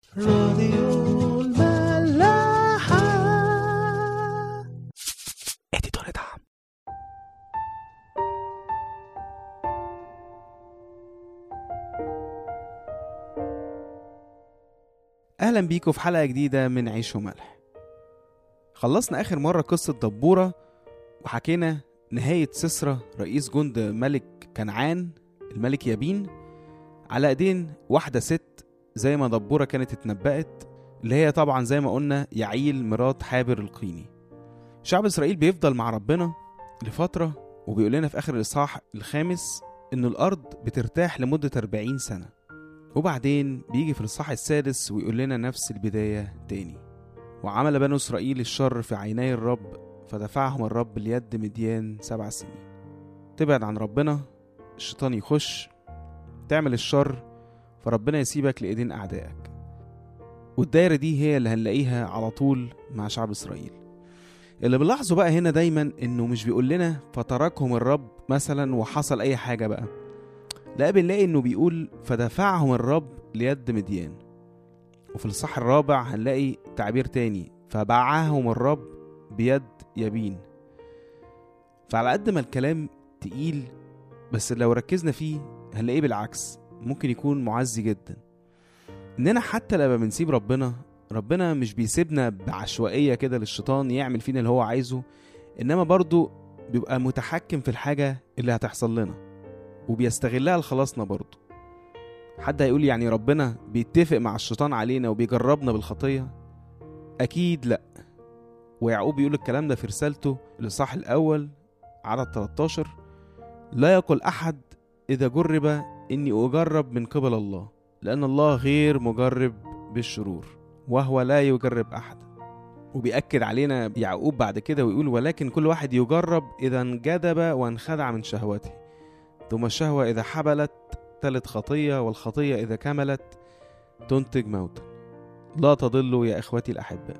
راديو الملاحة اديتور دعم اهلا بيكم في حلقة جديدة من عيش وملح خلصنا اخر مرة قصة دبورة وحكينا نهاية سسرة رئيس جند ملك كنعان الملك يابين على ايدين واحدة ست زي ما دبورة كانت اتنبأت اللي هي طبعا زي ما قلنا يعيل مرات حابر القيني شعب اسرائيل بيفضل مع ربنا لفترة وبيقول لنا في اخر الاصحاح الخامس ان الارض بترتاح لمدة 40 سنة وبعدين بيجي في الاصحاح السادس ويقول لنا نفس البداية تاني وعمل بنو اسرائيل الشر في عيني الرب فدفعهم الرب ليد مديان سبع سنين تبعد عن ربنا الشيطان يخش تعمل الشر فربنا يسيبك لإيدين أعدائك والدايرة دي هي اللي هنلاقيها على طول مع شعب إسرائيل اللي بنلاحظه بقى هنا دايما إنه مش بيقول لنا فتركهم الرب مثلا وحصل أي حاجة بقى لا بنلاقي إنه بيقول فدفعهم الرب ليد مديان وفي الصح الرابع هنلاقي تعبير تاني فباعهم الرب بيد يبين فعلى قد ما الكلام تقيل بس لو ركزنا فيه هنلاقيه بالعكس ممكن يكون معزي جدا اننا حتى لما بنسيب ربنا ربنا مش بيسيبنا بعشوائية كده للشيطان يعمل فينا اللي هو عايزه انما برضو بيبقى متحكم في الحاجة اللي هتحصل لنا وبيستغلها لخلاصنا برضو حد هيقول يعني ربنا بيتفق مع الشيطان علينا وبيجربنا بالخطية أكيد لأ ويعقوب بيقول الكلام ده في رسالته الإصحاح الأول عدد 13 لا يقل أحد إذا جرب إني أجرب من قبل الله لأن الله غير مجرب بالشرور وهو لا يجرب أحد وبيأكد علينا يعقوب بعد كده ويقول ولكن كل واحد يجرب إذا انجذب وانخدع من شهوته ثم الشهوة إذا حبلت تلت خطية والخطية إذا كملت تنتج موتا لا تضلوا يا إخوتي الأحباء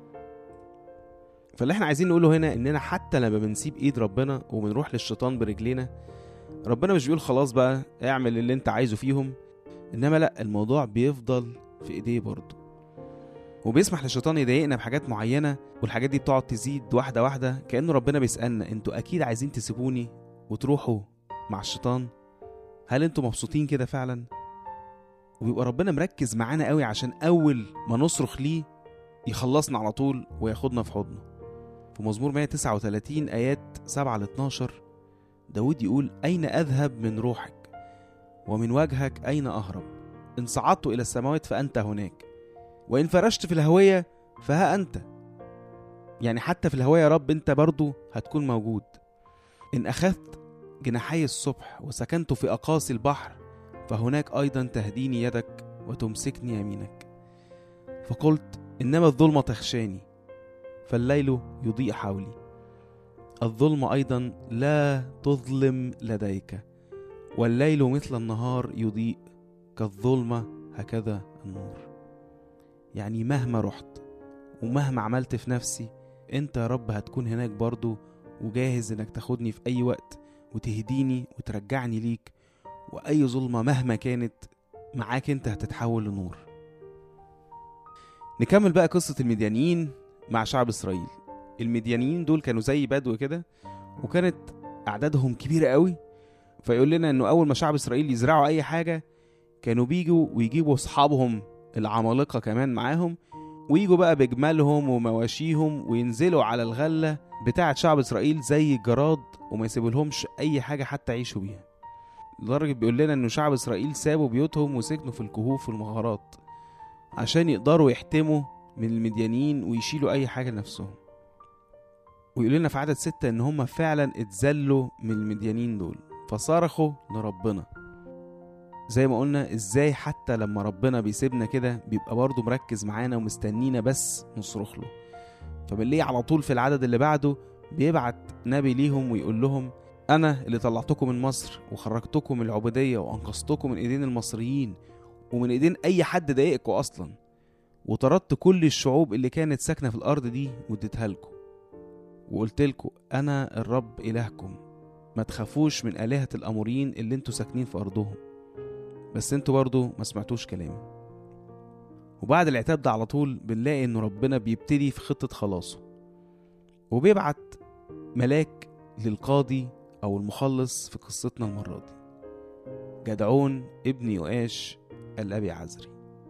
فاللي احنا عايزين نقوله هنا إننا حتى لما بنسيب إيد ربنا وبنروح للشيطان برجلينا ربنا مش بيقول خلاص بقى اعمل اللي انت عايزه فيهم انما لا الموضوع بيفضل في ايديه برضه وبيسمح للشيطان يضايقنا بحاجات معينه والحاجات دي بتقعد تزيد واحده واحده كانه ربنا بيسالنا انتوا اكيد عايزين تسيبوني وتروحوا مع الشيطان هل انتوا مبسوطين كده فعلا وبيبقى ربنا مركز معانا قوي عشان اول ما نصرخ ليه يخلصنا على طول وياخدنا في حضنه في مزمور 139 ايات 7 ل 12 داود يقول أين أذهب من روحك ومن وجهك أين أهرب إن صعدت إلى السماوات فأنت هناك وإن فرشت في الهوية فها أنت يعني حتى في الهوية يا رب أنت برضو هتكون موجود إن أخذت جناحي الصبح وسكنت في أقاصي البحر فهناك أيضا تهديني يدك وتمسكني يمينك فقلت إنما الظلمة تخشاني فالليل يضيء حولي الظلم أيضا لا تظلم لديك والليل مثل النهار يضيء كالظلمة هكذا النور يعني مهما رحت ومهما عملت في نفسي انت يا رب هتكون هناك برضو وجاهز انك تاخدني في اي وقت وتهديني وترجعني ليك واي ظلمة مهما كانت معاك انت هتتحول لنور نكمل بقى قصة المديانيين مع شعب اسرائيل المديانيين دول كانوا زي بدو كده وكانت اعدادهم كبيره قوي فيقول لنا انه اول ما شعب اسرائيل يزرعوا اي حاجه كانوا بيجوا ويجيبوا اصحابهم العمالقه كمان معاهم ويجوا بقى بجمالهم ومواشيهم وينزلوا على الغله بتاعه شعب اسرائيل زي الجراد وما يسيبولهمش اي حاجه حتى يعيشوا بيها لدرجه بيقول لنا انه شعب اسرائيل سابوا بيوتهم وسكنوا في الكهوف والمغارات عشان يقدروا يحتموا من المديانيين ويشيلوا اي حاجه لنفسهم ويقول لنا في عدد ستة إن هم فعلا اتذلوا من المديانين دول فصرخوا لربنا زي ما قلنا ازاي حتى لما ربنا بيسيبنا كده بيبقى برضه مركز معانا ومستنينا بس نصرخ له فبنلاقيه على طول في العدد اللي بعده بيبعت نبي ليهم ويقول لهم أنا اللي طلعتكم من مصر وخرجتكم من العبودية وأنقذتكم من إيدين المصريين ومن إيدين أي حد ضايقكم أصلا وطردت كل الشعوب اللي كانت ساكنة في الأرض دي واديتها لكم وقلت لكم أنا الرب إلهكم ما تخافوش من آلهة الأموريين اللي انتوا ساكنين في أرضهم بس انتوا برضو ما سمعتوش كلامي وبعد العتاب ده على طول بنلاقي إن ربنا بيبتدي في خطة خلاصه وبيبعت ملاك للقاضي أو المخلص في قصتنا المرة دي جدعون ابن يؤاش الأبي عزري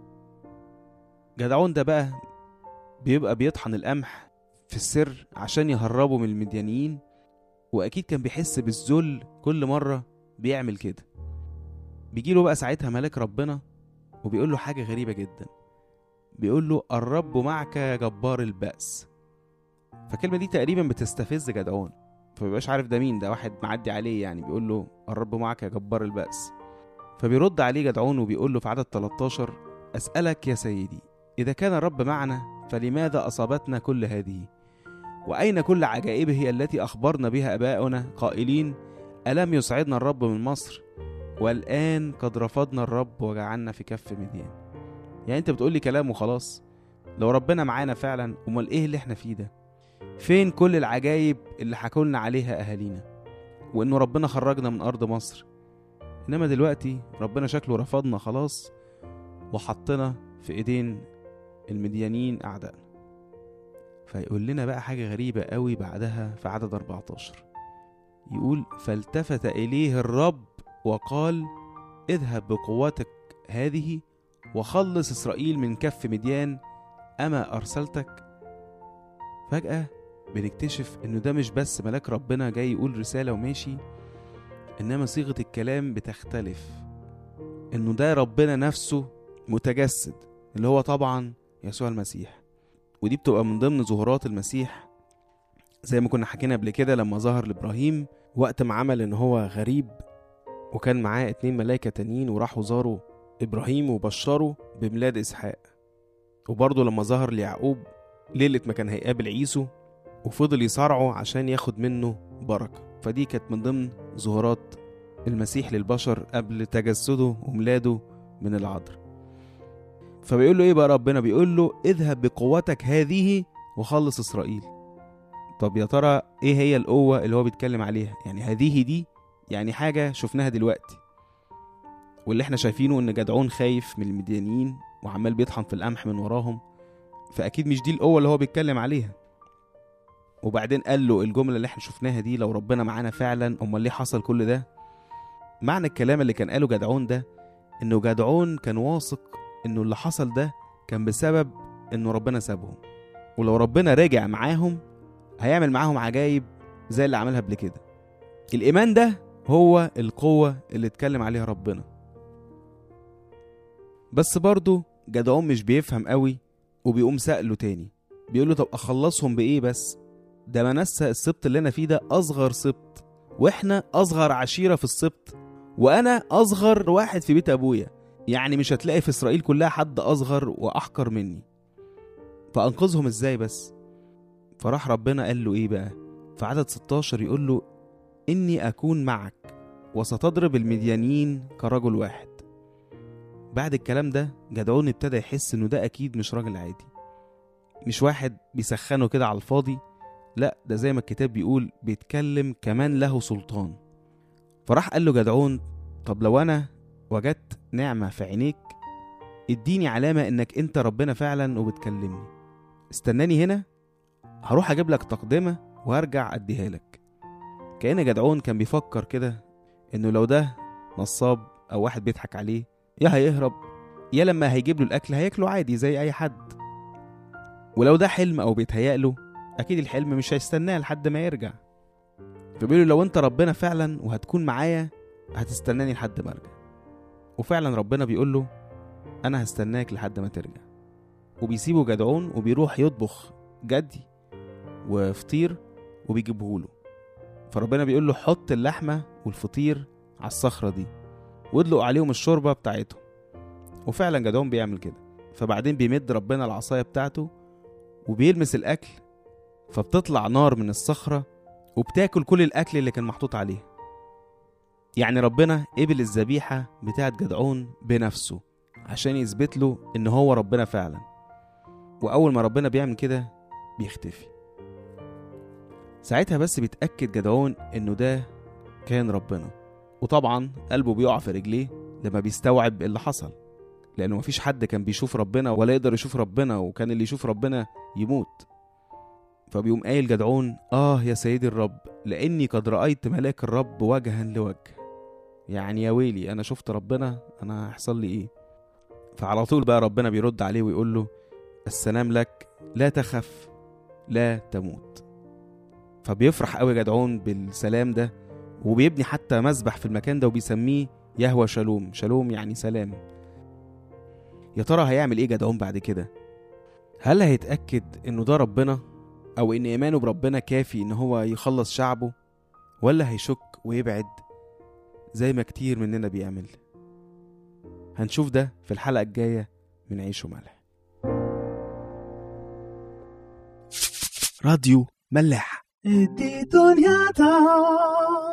جدعون ده بقى بيبقى بيطحن القمح في السر عشان يهربه من المديانيين وأكيد كان بيحس بالذل كل مرة بيعمل كده بيجيله بقى ساعتها ملاك ربنا وبيقول له حاجة غريبة جدا بيقول له الرب معك يا جبار البأس فالكلمة دي تقريبا بتستفز جدعون فمبيبقاش عارف ده مين ده واحد معدي عليه يعني بيقول له الرب معك يا جبار البأس فبيرد عليه جدعون وبيقول له في عدد 13 أسألك يا سيدي إذا كان الرب معنا فلماذا أصابتنا كل هذه وأين كل عجائبه التي أخبرنا بها أباؤنا قائلين ألم يسعدنا الرب من مصر والآن قد رفضنا الرب وجعلنا في كف مديان يعني أنت بتقولي كلام وخلاص لو ربنا معانا فعلا أمال إيه اللي إحنا فيه ده فين كل العجايب اللي حكولنا عليها أهالينا وإنه ربنا خرجنا من أرض مصر إنما دلوقتي ربنا شكله رفضنا خلاص وحطنا في إيدين المديانين أعدائنا فيقول لنا بقى حاجة غريبة قوي بعدها في عدد 14 يقول فالتفت إليه الرب وقال اذهب بقوتك هذه وخلص إسرائيل من كف مديان أما أرسلتك فجأة بنكتشف إنه ده مش بس ملاك ربنا جاي يقول رسالة وماشي إنما صيغة الكلام بتختلف إنه ده ربنا نفسه متجسد اللي هو طبعا يسوع المسيح ودي بتبقى من ضمن ظهورات المسيح زي ما كنا حكينا قبل كده لما ظهر لابراهيم وقت ما عمل ان هو غريب وكان معاه اتنين ملايكة تانيين وراحوا زاروا ابراهيم وبشروا بميلاد اسحاق وبرضه لما ظهر ليعقوب ليلة ما كان هيقابل عيسو وفضل يصارعه عشان ياخد منه بركة فدي كانت من ضمن ظهورات المسيح للبشر قبل تجسده وميلاده من العذراء فبيقول له ايه بقى ربنا بيقول له اذهب بقوتك هذه وخلص اسرائيل طب يا ترى ايه هي القوة اللي هو بيتكلم عليها يعني هذه دي يعني حاجة شفناها دلوقتي واللي احنا شايفينه ان جدعون خايف من المديانيين وعمال بيطحن في القمح من وراهم فاكيد مش دي القوة اللي هو بيتكلم عليها وبعدين قال له الجملة اللي احنا شفناها دي لو ربنا معانا فعلا امال ليه حصل كل ده معنى الكلام اللي كان قاله جدعون ده انه جدعون كان واثق انه اللي حصل ده كان بسبب انه ربنا سابهم ولو ربنا رجع معاهم هيعمل معاهم عجايب زي اللي عملها قبل كده الايمان ده هو القوة اللي اتكلم عليها ربنا بس برضه جدعون مش بيفهم قوي وبيقوم سأله تاني بيقول له طب اخلصهم بايه بس ده منسى السبط اللي انا فيه ده اصغر سبط واحنا اصغر عشيرة في السبط وانا اصغر واحد في بيت ابويا يعني مش هتلاقي في اسرائيل كلها حد اصغر واحقر مني فانقذهم ازاي بس فراح ربنا قال له ايه بقى في عدد 16 يقول له اني اكون معك وستضرب المديانيين كرجل واحد بعد الكلام ده جدعون ابتدى يحس انه ده اكيد مش راجل عادي مش واحد بيسخنه كده على الفاضي لا ده زي ما الكتاب بيقول بيتكلم كمان له سلطان فراح قال له جدعون طب لو انا وجدت نعمة في عينيك اديني علامة انك انت ربنا فعلا وبتكلمني استناني هنا هروح اجيب لك تقدمة وهرجع اديها لك كأن جدعون كان بيفكر كده انه لو ده نصاب او واحد بيضحك عليه يا هيهرب يا لما هيجيب له الاكل هياكله عادي زي اي حد ولو ده حلم او بيتهيأله اكيد الحلم مش هيستناه لحد ما يرجع فبيقول له لو انت ربنا فعلا وهتكون معايا هتستناني لحد ما ارجع وفعلا ربنا بيقول له انا هستناك لحد ما ترجع وبيسيبه جدعون وبيروح يطبخ جدي وفطير وبيجيبه له فربنا بيقول له حط اللحمه والفطير على الصخره دي وادلق عليهم الشوربه بتاعتهم وفعلا جدعون بيعمل كده فبعدين بيمد ربنا العصايه بتاعته وبيلمس الاكل فبتطلع نار من الصخره وبتاكل كل الاكل اللي كان محطوط عليه يعني ربنا قبل الذبيحة بتاعت جدعون بنفسه عشان يثبت له إن هو ربنا فعلا وأول ما ربنا بيعمل كده بيختفي ساعتها بس بيتأكد جدعون إنه ده كان ربنا وطبعا قلبه بيقع في رجليه لما بيستوعب اللي حصل لأنه مفيش حد كان بيشوف ربنا ولا يقدر يشوف ربنا وكان اللي يشوف ربنا يموت فبيقوم قايل جدعون آه يا سيدي الرب لأني قد رأيت ملاك الرب وجها لوجه يعني يا ويلي أنا شفت ربنا أنا هيحصل لي إيه فعلى طول بقى ربنا بيرد عليه ويقول له السلام لك لا تخف لا تموت فبيفرح قوي جدعون بالسلام ده وبيبني حتى مسبح في المكان ده وبيسميه يهوى شالوم شالوم يعني سلام يا ترى هيعمل ايه جدعون بعد كده هل هيتأكد انه ده ربنا او ان ايمانه بربنا كافي ان هو يخلص شعبه ولا هيشك ويبعد زي ما كتير مننا بيعمل هنشوف ده في الحلقة الجاية من عيش وملح راديو ملاح دي دنيا تا